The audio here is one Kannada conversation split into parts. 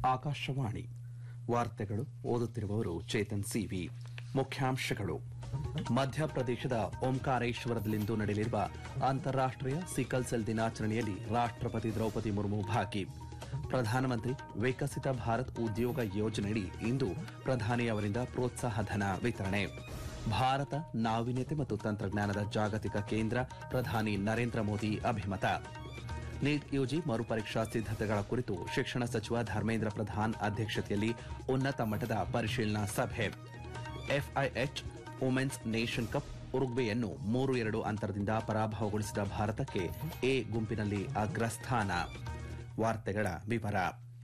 ಆಕಾಶವಾಣಿ ವಾರ್ತೆಗಳು ಓದುತ್ತಿರುವವರು ಚೇತನ್ ಸಿವಿ ಮುಖ್ಯಾಂಶಗಳು ಮಧ್ಯಪ್ರದೇಶದ ಓಂಕಾರೇಶ್ವರದಲ್ಲಿಂದು ನಡೆಯಲಿರುವ ಅಂತಾರಾಷ್ಟೀಯ ಸಿಕಲ್ ಸೆಲ್ ದಿನಾಚರಣೆಯಲ್ಲಿ ರಾಷ್ಟಪತಿ ದ್ರೌಪದಿ ಮುರ್ಮು ಭಾಗಿ ಪ್ರಧಾನಮಂತ್ರಿ ವಿಕಸಿತ ಭಾರತ್ ಉದ್ಯೋಗ ಯೋಜನೆಯಡಿ ಇಂದು ಪ್ರಧಾನಿ ಅವರಿಂದ ಪ್ರೋತ್ಸಾಹ ಧನ ವಿತರಣೆ ಭಾರತ ನಾವೀನ್ಯತೆ ಮತ್ತು ತಂತ್ರಜ್ಞಾನದ ಜಾಗತಿಕ ಕೇಂದ್ರ ಪ್ರಧಾನಿ ನರೇಂದ್ರ ಮೋದಿ ಅಭಿಮತ ನೀಟ್ ಯುಜಿ ಮರುಪರೀಕ್ಷಾ ಸಿದ್ದತೆಗಳ ಕುರಿತು ಶಿಕ್ಷಣ ಸಚಿವ ಧರ್ಮೇಂದ್ರ ಪ್ರಧಾನ್ ಅಧ್ಯಕ್ಷತೆಯಲ್ಲಿ ಉನ್ನತ ಮಟ್ಟದ ಪರಿಶೀಲನಾ ಸಭೆ ಎಫ್ಐಎಚ್ ವುಮೆನ್ಸ್ ನೇಷನ್ ಕಪ್ ಉರುಗ್ವೆಯನ್ನು ಮೂರು ಎರಡು ಅಂತರದಿಂದ ಪರಾಭವಗೊಳಿಸಿದ ಭಾರತಕ್ಕೆ ಎ ಗುಂಪಿನಲ್ಲಿ ಅಗ್ರಸ್ಥಾನ ವಾರ್ತೆಗಳ ವಿವರ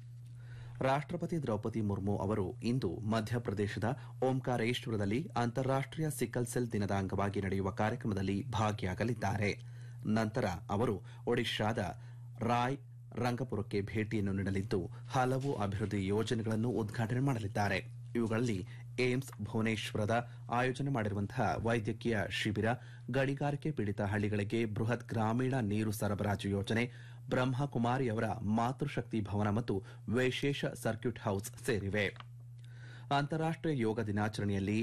ರಾಷ್ಟಪತಿ ದ್ರೌಪದಿ ಮುರ್ಮು ಅವರು ಇಂದು ಮಧ್ಯಪ್ರದೇಶದ ಓಂಕಾರೇಶ್ವರದಲ್ಲಿ ಅಂತಾರಾಷ್ಟೀಯ ಸಿಕಲ್ ಸೆಲ್ ದಿನದ ಅಂಗವಾಗಿ ನಡೆಯುವ ಕಾರ್ಯಕ್ರಮದಲ್ಲಿ ಭಾಗಿಯಾಗಲಿದ್ದಾರೆ ನಂತರ ಅವರು ಒಡಿಶಾದ ರಾಯ್ ರಂಗಪುರಕ್ಕೆ ಭೇಟಿಯನ್ನು ನೀಡಲಿದ್ದು ಹಲವು ಅಭಿವೃದ್ಧಿ ಯೋಜನೆಗಳನ್ನು ಉದ್ಘಾಟನೆ ಮಾಡಲಿದ್ದಾರೆ ಇವುಗಳಲ್ಲಿ ಏಮ್ಸ್ ಭುವನೇಶ್ವರದ ಆಯೋಜನೆ ಮಾಡಿರುವಂತಹ ವೈದ್ಯಕೀಯ ಶಿಬಿರ ಗಣಿಗಾರಿಕೆ ಪೀಡಿತ ಹಳ್ಳಿಗಳಿಗೆ ಬೃಹತ್ ಗ್ರಾಮೀಣ ನೀರು ಸರಬರಾಜು ಯೋಜನೆ ಬ್ರಹ್ಮಕುಮಾರಿಯವರ ಮಾತೃಶಕ್ತಿ ಭವನ ಮತ್ತು ವಿಶೇಷ ಸರ್ಕ್ಯೂಟ್ ಹೌಸ್ ಸೇರಿವೆ ಅಂತಾರಾಷ್ಟೀಯ ಯೋಗ ದಿನಾಚರಣೆಯಲ್ಲಿ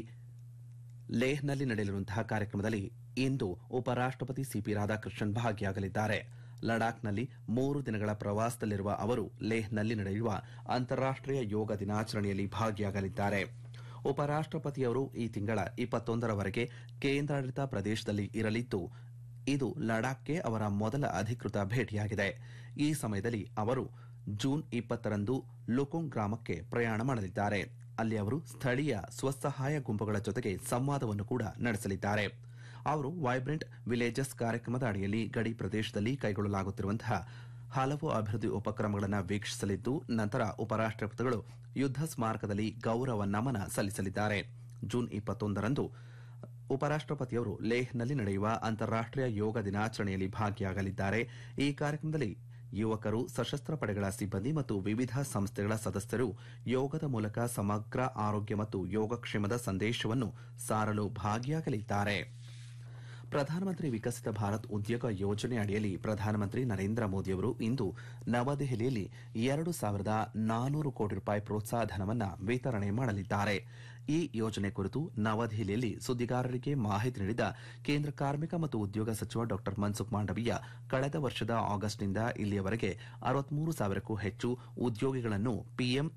ಲೇಹ್ನಲ್ಲಿ ನಡೆಯಲಿರುವಂತಹ ಕಾರ್ಯಕ್ರಮದಲ್ಲಿ ಇಂದು ಉಪರಾಷ್ಟಪತಿ ಸಿಪಿ ರಾಧಾಕೃಷ್ಣನ್ ಭಾಗಿಯಾಗಲಿದ್ದಾರೆ ಲಡಾಖ್ನಲ್ಲಿ ಮೂರು ದಿನಗಳ ಪ್ರವಾಸದಲ್ಲಿರುವ ಅವರು ಲೇಹ್ನಲ್ಲಿ ನಡೆಯುವ ಅಂತಾರಾಷ್ಟೀಯ ಯೋಗ ದಿನಾಚರಣೆಯಲ್ಲಿ ಭಾಗಿಯಾಗಲಿದ್ದಾರೆ ಉಪರಾಷ್ಟಪತಿಯವರು ಈ ತಿಂಗಳ ಇಪ್ಪತ್ತೊಂದರವರೆಗೆ ಕೇಂದ್ರಾಡಳಿತ ಪ್ರದೇಶದಲ್ಲಿ ಇರಲಿದ್ದು ಇದು ಲಡಾಖ್ಗೆ ಅವರ ಮೊದಲ ಅಧಿಕೃತ ಭೇಟಿಯಾಗಿದೆ ಈ ಸಮಯದಲ್ಲಿ ಅವರು ಜೂನ್ ಇಪ್ಪತ್ತರಂದು ಲುಕುಂಗ್ ಗ್ರಾಮಕ್ಕೆ ಪ್ರಯಾಣ ಮಾಡಲಿದ್ದಾರೆ ಅಲ್ಲಿ ಅವರು ಸ್ಥಳೀಯ ಸ್ವಸಹಾಯ ಗುಂಪುಗಳ ಜೊತೆಗೆ ಸಂವಾದವನ್ನು ಕೂಡ ನಡೆಸಲಿದ್ದಾರೆ ಅವರು ವೈಬ್ರೆಂಟ್ ವಿಲೇಜಸ್ ಕಾರ್ಯಕ್ರಮದ ಅಡಿಯಲ್ಲಿ ಗಡಿ ಪ್ರದೇಶದಲ್ಲಿ ಕೈಗೊಳ್ಳಲಾಗುತ್ತಿರುವಂತಹ ಹಲವು ಅಭಿವೃದ್ಧಿ ಉಪಕ್ರಮಗಳನ್ನು ವೀಕ್ಷಿಸಲಿದ್ದು ನಂತರ ಉಪರಾಷ್ಟಪತಿಗಳು ಯುದ್ಧ ಸ್ಮಾರಕದಲ್ಲಿ ಗೌರವ ನಮನ ಸಲ್ಲಿಸಲಿದ್ದಾರೆ ಜೂನ್ ಇಪ್ಪತ್ತೊಂದರಂದು ಉಪರಾಷ್ಟಪತಿಯವರು ಲೇಹ್ನಲ್ಲಿ ನಡೆಯುವ ಅಂತಾರಾಷ್ಟೀಯ ಯೋಗ ದಿನಾಚರಣೆಯಲ್ಲಿ ಭಾಗಿಯಾಗಲಿದ್ದಾರೆ ಈ ಕಾರ್ಯಕ್ರಮದಲ್ಲಿ ಯುವಕರು ಸಶಸ್ತ್ರ ಪಡೆಗಳ ಸಿಬ್ಬಂದಿ ಮತ್ತು ವಿವಿಧ ಸಂಸ್ಥೆಗಳ ಸದಸ್ಯರು ಯೋಗದ ಮೂಲಕ ಸಮಗ್ರ ಆರೋಗ್ಯ ಮತ್ತು ಯೋಗಕ್ಷೇಮದ ಸಂದೇಶವನ್ನು ಸಾರಲು ಭಾಗಿಯಾಗಲಿದ್ದಾರೆ ಪ್ರಧಾನಮಂತ್ರಿ ವಿಕಸಿತ ಭಾರತ್ ಉದ್ಯೋಗ ಯೋಜನೆ ಅಡಿಯಲ್ಲಿ ಪ್ರಧಾನಮಂತ್ರಿ ನರೇಂದ್ರ ಮೋದಿಯವರು ಇಂದು ನವದೆಹಲಿಯಲ್ಲಿ ಎರಡು ಸಾವಿರದ ನಾನೂರು ಕೋಟಿ ರೂಪಾಯಿ ಪ್ರೋತ್ಸಾಹ ಧನವನ್ನು ವಿತರಣೆ ಮಾಡಲಿದ್ದಾರೆ ಈ ಯೋಜನೆ ಕುರಿತು ನವದೆಹಲಿಯಲ್ಲಿ ಸುದ್ದಿಗಾರರಿಗೆ ಮಾಹಿತಿ ನೀಡಿದ ಕೇಂದ್ರ ಕಾರ್ಮಿಕ ಮತ್ತು ಉದ್ಯೋಗ ಸಚಿವ ಡಾ ಮನ್ಸುಖ್ ಮಾಂಡವೀಯ ಕಳೆದ ವರ್ಷದ ಆಗಸ್ಟ್ನಿಂದ ಇಲ್ಲಿಯವರೆಗೆ ಅರವತ್ಮೂರು ಸಾವಿರಕ್ಕೂ ಹೆಚ್ಚು ಉದ್ಯೋಗಿಗಳನ್ನು ಪಿಎಂ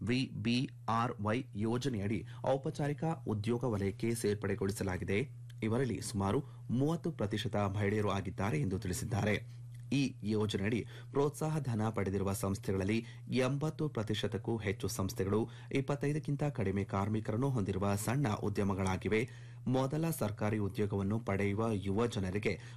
ವಿಬಿಆರ್ವೈ ಯೋಜನೆಯಡಿ ಔಪಚಾರಿಕ ಉದ್ಯೋಗ ವಲಯಕ್ಕೆ ಸೇರ್ಪಡೆಗೊಳಿಸಲಾಗಿದೆ ಇವರಲ್ಲಿ ಸುಮಾರು ಮೂವತ್ತು ಪ್ರತಿಶತ ಮಹಿಳೆಯರು ಆಗಿದ್ದಾರೆ ಎಂದು ತಿಳಿಸಿದ್ದಾರೆ ಈ ಯೋಜನೆಯಡಿ ಪ್ರೋತ್ಸಾಹ ಧನ ಪಡೆದಿರುವ ಸಂಸ್ಥೆಗಳಲ್ಲಿ ಎಂಬತ್ತು ಪ್ರತಿಶತಕ್ಕೂ ಹೆಚ್ಚು ಸಂಸ್ಥೆಗಳು ಇಪ್ಪತ್ತೈದಕ್ಕಿಂತ ಕಡಿಮೆ ಕಾರ್ಮಿಕರನ್ನು ಹೊಂದಿರುವ ಸಣ್ಣ ಉದ್ಯಮಗಳಾಗಿವೆ ಮೊದಲ ಸರ್ಕಾರಿ ಉದ್ಯೋಗವನ್ನು ಪಡೆಯುವ ಯುವ ಜನರಿಗೆ